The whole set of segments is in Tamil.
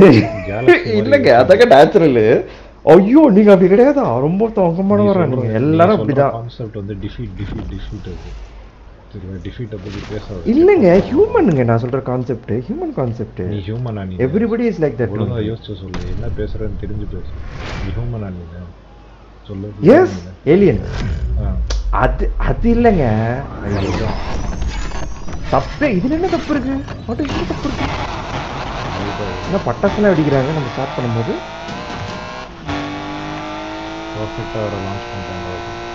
Galaxy இல்லைங்க அதாங்க நேச்சுரல் ஐயோ நீங்க அப்படி கிடையாதா ரொம்ப தொங்கமான வர நீங்க எல்லாரும் அப்படிதான் கான்செப்ட் வந்து டிஃபீட் டிஃபீட் டிஃபீட் அது சரியா டிஃபீட்டை பத்தி பேசாத இல்லைங்க ஹியூமனுங்க நான் சொல்ற கான்செப்ட் ஹியூமன் கான்செப்ட் நீ ஹியூமனா நீ எவ்ரிபடி இஸ் லைக் தட் ஒழுங்கா யோசிச்சு சொல்லு என்ன பேசுறேன்னு தெரிஞ்சு பேசு நீ ஹியூமனா நீ சொல்லு எஸ் ஏலியன் ஆ அது அது இல்லைங்க ஐயோ. தப்பே இதுல என்ன தப்பு இருக்கு மட்டும் என்ன தப்பு இருக்கு என்ன பட்டாசுலாம் வெடிக்கிறாங்க நம்ம ஸ்டார்ட் பண்ணும்போது பர்ஃபெக்டாக வர லான்ச் பண்ணிட்டாங்க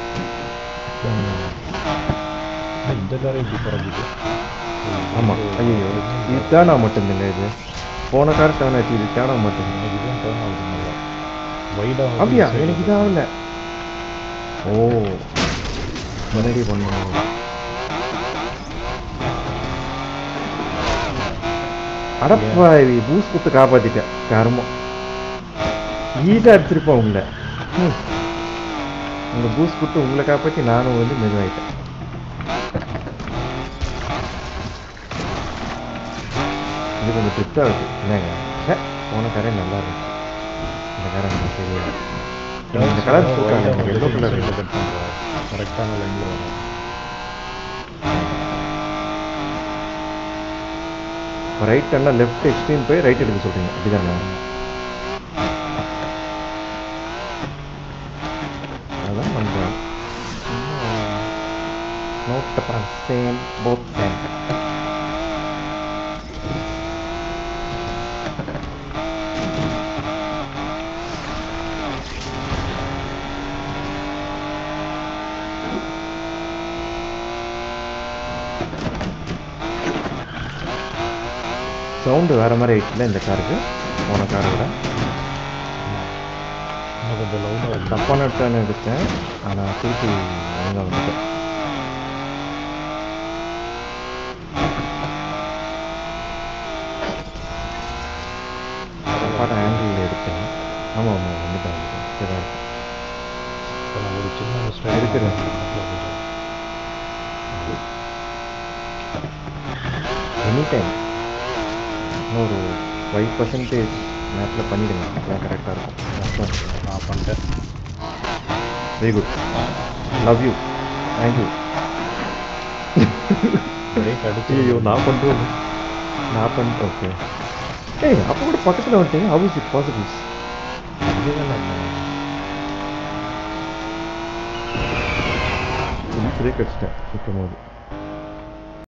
ஆனா, இந்த காரம் இப்படி பறக்குது ஆமா ஐயோ இது டேர்ன் ஆக மாட்டேங்குதுங்க இது போன கார் டேர்ன் ஆச்சு இது டேர்ன் ஆக மாட்டேங்குது எனக்கு இதுவும் டேர்ன் ஆகுது நல்லா வைடாக அப்படியா எனக்கு இது ஆகல ஓ முன்னாடி பண்ணுவோம் அடப்பாவி பூஸ் குத்து காப்பாத்திட்டேன் கருமம் ஈஸியாக அடிச்சிருப்போம் உங்களை ம். உங்க பூஸ் குத்து உங்களை காப்பாத்தி நானும் வந்து மெதுவாயிட்டேன் இது கொஞ்சம் ட்ரிப்டாக இருக்கு என்னங்க ச்சே, போன கரை நல்லா இருந்துச்சு இந்த கரை நல்லா தெரியல இந்த கலர் சூட்டாங்க எனக்கு எல்லோ கலர் கட் பண்ணுறேன் கரெக்டான லைனில் வரும் ரைட் அண்ணா லெஃப்ட் எக்ஸ்ட்ரீம் போய் ரைட் எடுக்க சொல்றீங்க அப்படிதானே அதான் பண்றேன் நோட் அப்புறம் சேம் போத் சேம் சவுண்டு வேற மாதிரி ஆயிடுச்சுல இந்த காருக்கு போன காரை விட இன்னும் கொஞ்சம் லவுடாக இருக்கும் தப்பான டர்ன் எடுத்தேன் ஆனால் திருப்பி ஒழுங்காக வந்துட்டேன் தப்பான ஆங்கிள் எடுத்தேன் ஆமாம் ஆமாம் வந்துட்டேன் வந்துட்டேன் சரி தான் இருக்கு. இப்போ நான் ஒரு சின்ன மிஸ்டேக் இருக்கிறேன். எனி டைம் இன்னும் ஒரு ஃபைவ் பர்சன்டேஜ் மேப்பில் பண்ணிடுங்க அப்பதான் கரெக்டாக இருக்கும் நான் பண்ணிட்டேன் very good love you thank you brake அடிச்சு ஐயோ நான் பண்ணுறேன் நான் பண்ணுறேன் ஓகே ஏய் அப்போ கூட பக்கத்தில் வந்துட்டீங்க ஹவு இஸ் இட் பாசிபிள்ஸ் இதுதான் பிரேக் அடிச்சிட்டேன் சுற்றும் போது